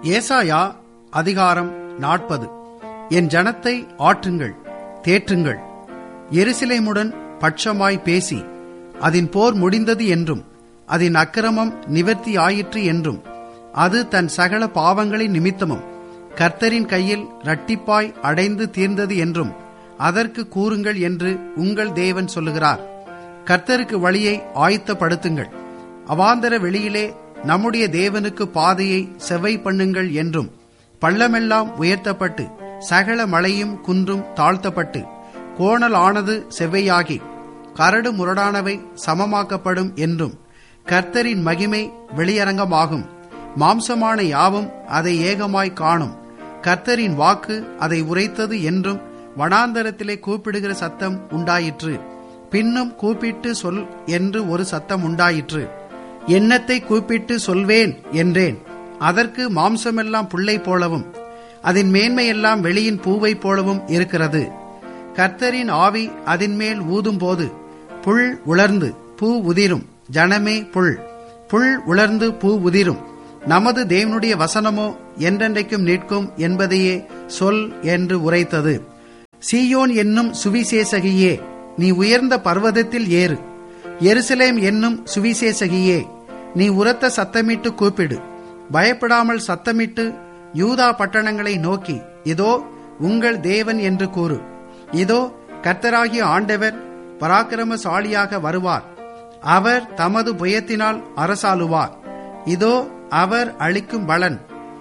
ஏசாயா அதிகாரம் நாற்பது என் ஜனத்தை ஆற்றுங்கள் தேற்றுங்கள் எருசலேமுடன் பட்சமாய் பேசி அதன் போர் முடிந்தது என்றும் அதன் அக்கிரமம் நிவர்த்தி ஆயிற்று என்றும் அது தன் சகல பாவங்களின் நிமித்தமும் கர்த்தரின் கையில் இரட்டிப்பாய் அடைந்து தீர்ந்தது என்றும் அதற்கு கூறுங்கள் என்று உங்கள் தேவன் சொல்லுகிறார் கர்த்தருக்கு வழியை ஆயத்தப்படுத்துங்கள் அவாந்தர வெளியிலே நம்முடைய தேவனுக்கு பாதையை செவ்வை பண்ணுங்கள் என்றும் பள்ளமெல்லாம் உயர்த்தப்பட்டு சகல மலையும் குன்றும் தாழ்த்தப்பட்டு கோணல் ஆனது செவ்வையாகி கரடு முரடானவை சமமாக்கப்படும் என்றும் கர்த்தரின் மகிமை வெளியரங்கமாகும் மாம்சமான யாவும் அதை ஏகமாய் காணும் கர்த்தரின் வாக்கு அதை உரைத்தது என்றும் வனாந்தரத்திலே கூப்பிடுகிற சத்தம் உண்டாயிற்று பின்னும் கூப்பிட்டு சொல் என்று ஒரு சத்தம் உண்டாயிற்று எண்ணத்தை கூப்பிட்டு சொல்வேன் என்றேன் அதற்கு மாம்சமெல்லாம் புல்லை போலவும் அதன் மேன்மையெல்லாம் வெளியின் பூவை போலவும் இருக்கிறது கர்த்தரின் ஆவி அதன் மேல் ஊதும்போது புல் உலர்ந்து பூ உதிரும் ஜனமே புல் புல் உலர்ந்து பூ உதிரும் நமது தேவனுடைய வசனமோ என்றென்றைக்கும் நிற்கும் என்பதையே சொல் என்று உரைத்தது சீயோன் என்னும் சுவிசேஷகியே நீ உயர்ந்த பர்வதத்தில் ஏறு எருசலேம் என்னும் சுவிசேஷகியே நீ உரத்த சத்தமிட்டு கூப்பிடு பயப்படாமல் சத்தமிட்டு யூதா பட்டணங்களை நோக்கி இதோ உங்கள் தேவன் என்று கூறு இதோ கர்த்தராகிய ஆண்டவர் பராக்கிரமசாலியாக வருவார் அவர் தமது புயத்தினால் அரசாளுவார் இதோ அவர் அளிக்கும் பலன்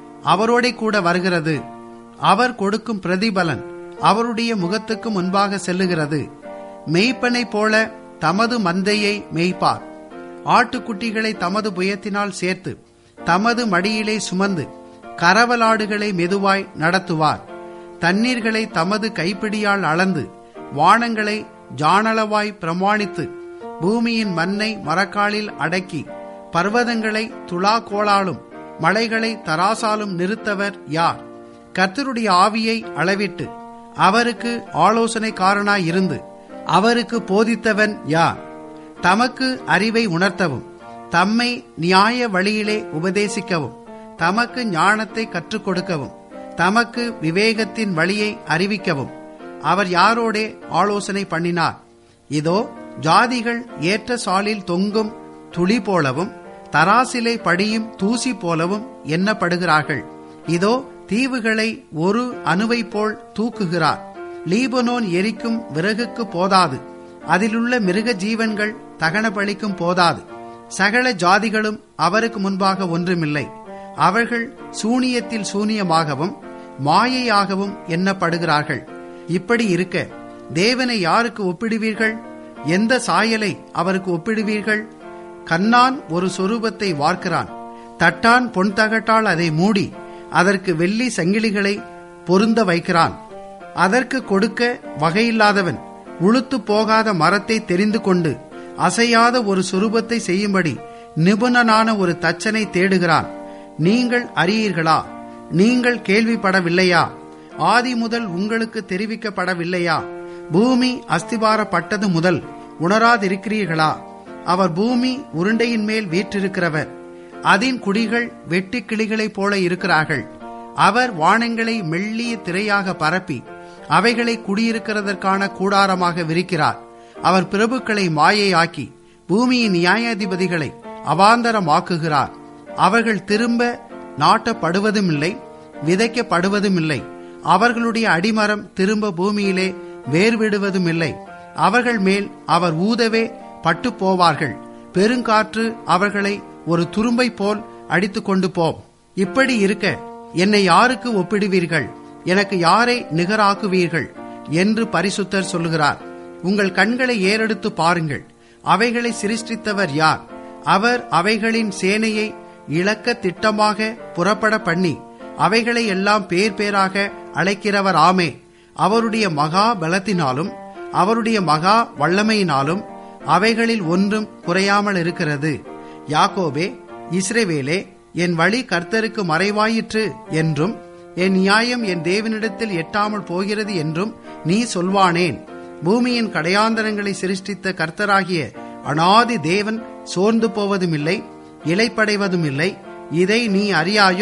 அவரோட கூட வருகிறது அவர் கொடுக்கும் பிரதிபலன் அவருடைய முகத்துக்கு முன்பாக செல்லுகிறது மெய்ப்பனை போல தமது மந்தையை மேய்ப்பார் ஆட்டுக்குட்டிகளை தமது புயத்தினால் சேர்த்து தமது மடியிலே சுமந்து கரவலாடுகளை மெதுவாய் நடத்துவார் தண்ணீர்களை தமது கைப்பிடியால் அளந்து வானங்களை ஜானளவாய் பிரமாணித்து பூமியின் மண்ணை மரக்காலில் அடக்கி பர்வதங்களை துலாக்கோளாலும் மலைகளை தராசாலும் நிறுத்தவர் யார் கர்த்தருடைய ஆவியை அளவிட்டு அவருக்கு ஆலோசனைக்காரனாய் இருந்து அவருக்கு போதித்தவன் யார் தமக்கு அறிவை உணர்த்தவும் தம்மை நியாய வழியிலே உபதேசிக்கவும் தமக்கு ஞானத்தை கற்றுக் கொடுக்கவும் தமக்கு விவேகத்தின் வழியை அறிவிக்கவும் அவர் யாரோடே ஆலோசனை பண்ணினார் இதோ ஜாதிகள் ஏற்ற சாலில் தொங்கும் துளி போலவும் தராசிலை படியும் தூசி போலவும் எண்ணப்படுகிறார்கள் இதோ தீவுகளை ஒரு அணுவை போல் தூக்குகிறார் லீபனோன் எரிக்கும் விறகுக்கு போதாது அதிலுள்ள மிருக ஜீவன்கள் தகன பலிக்கும் போதாது சகல ஜாதிகளும் அவருக்கு முன்பாக ஒன்றுமில்லை அவர்கள் சூனியத்தில் சூனியமாகவும் மாயையாகவும் எண்ணப்படுகிறார்கள் இப்படி இருக்க தேவனை யாருக்கு ஒப்பிடுவீர்கள் எந்த சாயலை அவருக்கு ஒப்பிடுவீர்கள் கண்ணான் ஒரு சொரூபத்தை வார்க்கிறான் தட்டான் பொன் தகட்டால் அதை மூடி அதற்கு வெள்ளி சங்கிலிகளை பொருந்த வைக்கிறான் அதற்கு கொடுக்க வகையில்லாதவன் உளுத்து போகாத மரத்தை தெரிந்து கொண்டு அசையாத ஒரு சுரூபத்தை செய்யும்படி நிபுணனான ஒரு தச்சனை தேடுகிறான் நீங்கள் அறியீர்களா நீங்கள் கேள்விப்படவில்லையா ஆதி முதல் உங்களுக்கு தெரிவிக்கப்படவில்லையா பூமி அஸ்திபாரப்பட்டது முதல் உணராதிருக்கிறீர்களா அவர் பூமி உருண்டையின் மேல் வீற்றிருக்கிறவர் அதன் குடிகள் வெட்டி கிளிகளைப் போல இருக்கிறார்கள் அவர் வானங்களை மெல்லிய திரையாக பரப்பி அவைகளை குடியிருக்கிறதற்கான கூடாரமாக விரிக்கிறார் அவர் பிரபுக்களை மாயையாக்கி பூமியின் நியாயாதிபதிகளை அவாந்தரமாக்குகிறார் அவர்கள் திரும்ப நாட்டப்படுவதுமில்லை விதைக்கப்படுவதுமில்லை அவர்களுடைய அடிமரம் திரும்ப பூமியிலே வேர்விடுவதுமில்லை அவர்கள் மேல் அவர் ஊதவே பட்டு போவார்கள் பெருங்காற்று அவர்களை ஒரு துரும்பை போல் அடித்து கொண்டு போம் இப்படி இருக்க என்னை யாருக்கு ஒப்பிடுவீர்கள் எனக்கு யாரை நிகராக்குவீர்கள் என்று பரிசுத்தர் சொல்லுகிறார் உங்கள் கண்களை ஏறெடுத்து பாருங்கள் அவைகளை சிருஷ்டித்தவர் யார் அவர் அவைகளின் சேனையை இழக்க திட்டமாக புறப்பட பண்ணி அவைகளை எல்லாம் பேர் பேராக அழைக்கிறவர் ஆமே அவருடைய மகா பலத்தினாலும் அவருடைய மகா வல்லமையினாலும் அவைகளில் ஒன்றும் குறையாமல் இருக்கிறது யாக்கோபே இஸ்ரேவேலே என் வழி கர்த்தருக்கு மறைவாயிற்று என்றும் என் நியாயம் என் தேவனிடத்தில் எட்டாமல் போகிறது என்றும் நீ சொல்வானேன் பூமியின் கடையாந்தரங்களை சிருஷ்டித்த கர்த்தராகிய அனாதி தேவன் சோர்ந்து போவதுமில்லை இலைப்படைவதுமில்லை இதை நீ அறியாயோ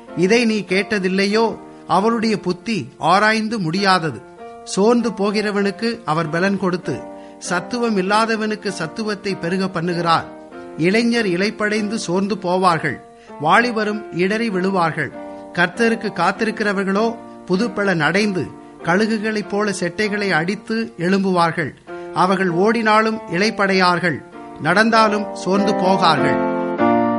இதை நீ கேட்டதில்லையோ அவருடைய புத்தி ஆராய்ந்து முடியாதது சோர்ந்து போகிறவனுக்கு அவர் பலன் கொடுத்து சத்துவம் இல்லாதவனுக்கு சத்துவத்தை பெருக பண்ணுகிறார் இளைஞர் இலைப்படைந்து சோர்ந்து போவார்கள் வாலிபரும் இடறி விழுவார்கள் கர்த்தருக்கு காத்திருக்கிறவர்களோ புதுப்பலன் அடைந்து கழுகுகளைப் போல செட்டைகளை அடித்து எழும்புவார்கள் அவர்கள் ஓடினாலும் இலைப்படையார்கள் நடந்தாலும் சோர்ந்து போகார்கள்